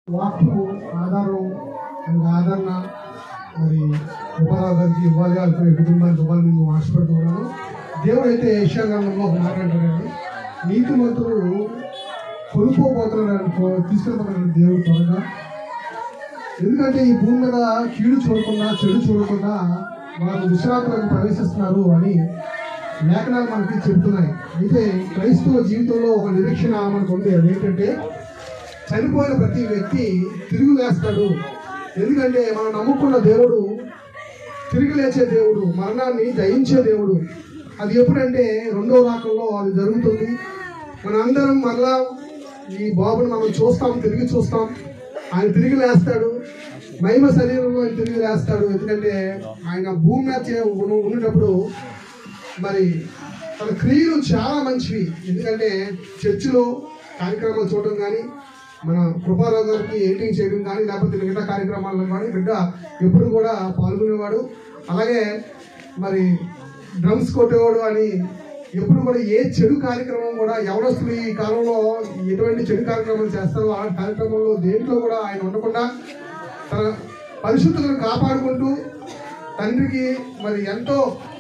వాక్యము ఆధారం అండ్ ఆదరణ మరి ఉపరావు గారికి ఇవ్వాలి అనుకునే కుటుంబానికి ఇవ్వాలని నేను ఆశపడుతున్నాను దేవుడు అయితే యశాగ్రంథంలో ఒక మాట అంటాడండి నీతి మంత్రులు కొనుక్కోబోతున్నాడు అనుకో తీసుకెళ్ళిపోతున్నాడు దేవుడు త్వరగా ఎందుకంటే ఈ భూమి మీద కీడు చూడకుండా చెడు చూడకుండా వారు విశ్రాంతులకు ప్రవేశిస్తున్నారు అని లేఖనాలు మనకి చెబుతున్నాయి అయితే క్రైస్తవ జీవితంలో ఒక నిరీక్షణ మనకు ఉంది అదేంటంటే చనిపోయిన ప్రతి వ్యక్తి తిరిగి లేస్తాడు ఎందుకంటే మనం నమ్ముకున్న దేవుడు తిరిగి లేచే దేవుడు మరణాన్ని జయించే దేవుడు అది ఎప్పుడంటే రెండో రాకంలో అది జరుగుతుంది మనందరం మరలా ఈ బాబుని మనం చూస్తాం తిరిగి చూస్తాం ఆయన తిరిగి లేస్తాడు మహిమ శరీరంలో ఆయన తిరిగి లేస్తాడు ఎందుకంటే ఆయన భూమి మీద చే- ఉన్న- ఉన్నప్పుడు మరి తన క్రియలు చాలా మంచివి ఎందుకంటే చర్చిలో కార్యక్రమాలు చూడడం కానీ మన కృపారావు గారికి ఎడిటింగ్ చేయడం కానీ లేకపోతే మిగతా కార్యక్రమాల్లో కానీ బిడ్డ ఎప్పుడు కూడా పాల్గొనేవాడు అలాగే మరి డ్రమ్స్ కొట్టేవాడు అని ఎప్పుడు కూడా ఏ చెడు కార్యక్రమం కూడా ఎవరొస్తులు ఈ కాలంలో ఎటువంటి చెడు కార్యక్రమాలు చేస్తారో ఆ కార్యక్రమంలో దేంట్లో కూడా ఆయన ఉండకుండా తన పరిశుద్ధతను కాపాడుకుంటూ తండ్రికి మరి ఎంతో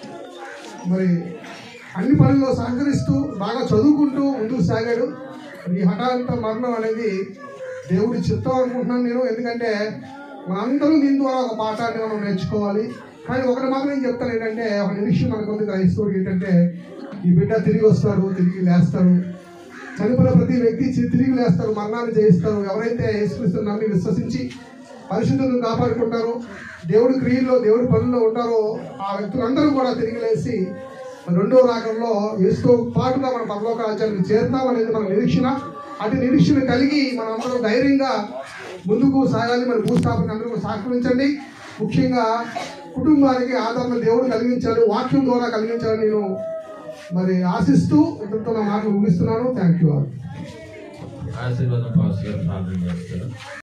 మరి అన్ని పనుల్లో సహకరిస్తూ బాగా చదువుకుంటూ ముందుకు సాగాడు ఈ హఠాంత మరణం అనేది దేవుడి చిత్తం అనుకుంటున్నాను నేను ఎందుకంటే మనందరం దీని ద్వారా ఒక పాఠాన్ని మనం నేర్చుకోవాలి కానీ ఒకటి మాత్రం నేను చెప్తాను ఏంటంటే ఒక నిరీక్షణ మనకు ఉంది క్రైస్తవుడికి ఏంటంటే ఈ బిడ్డ తిరిగి వస్తాడు తిరిగి లేస్తాడు చనిపోయిన ప్రతి వ్యక్తి చి- తిరిగి లేస్తారు మరణాన్ని జయిస్తారు ఎవరైతే యేసుక్రీస్తుని నమ్మి విశ్వసించి పరిశుద్ధులను కాపాడుకుంటారో దేవుడి క్రియల్లో దేవుడి పనుల్లో ఉంటారో ఆ వ్యక్తులందరూ కూడా తిరిగి లేచి మన రెండో రాగంలో యేసుతో పాటుగా మన పరలోక రాజ్యానికి చేరుతాం అనేది మన నిరీక్షణ అటు నిరీక్షణ కలిగి మనం అందరం ధైర్యంగా ముందుకు సాగాలి మన భూస్థాపన అందరూ కూడా సహకరించండి ముఖ్యంగా కుటుంబానికి ఆదరణ దేవుడు కలిగించాలి వాక్యం ద్వారా కలిగించాలని నేను మరి ఆశిస్తూ ఇంతటితో నా మాటలు ముగిస్తున్నాను థ్యాంక్ యూ ఆల్ ఆశీర్వాదం పాస్ గారు ప్రార్థన చేస్తారు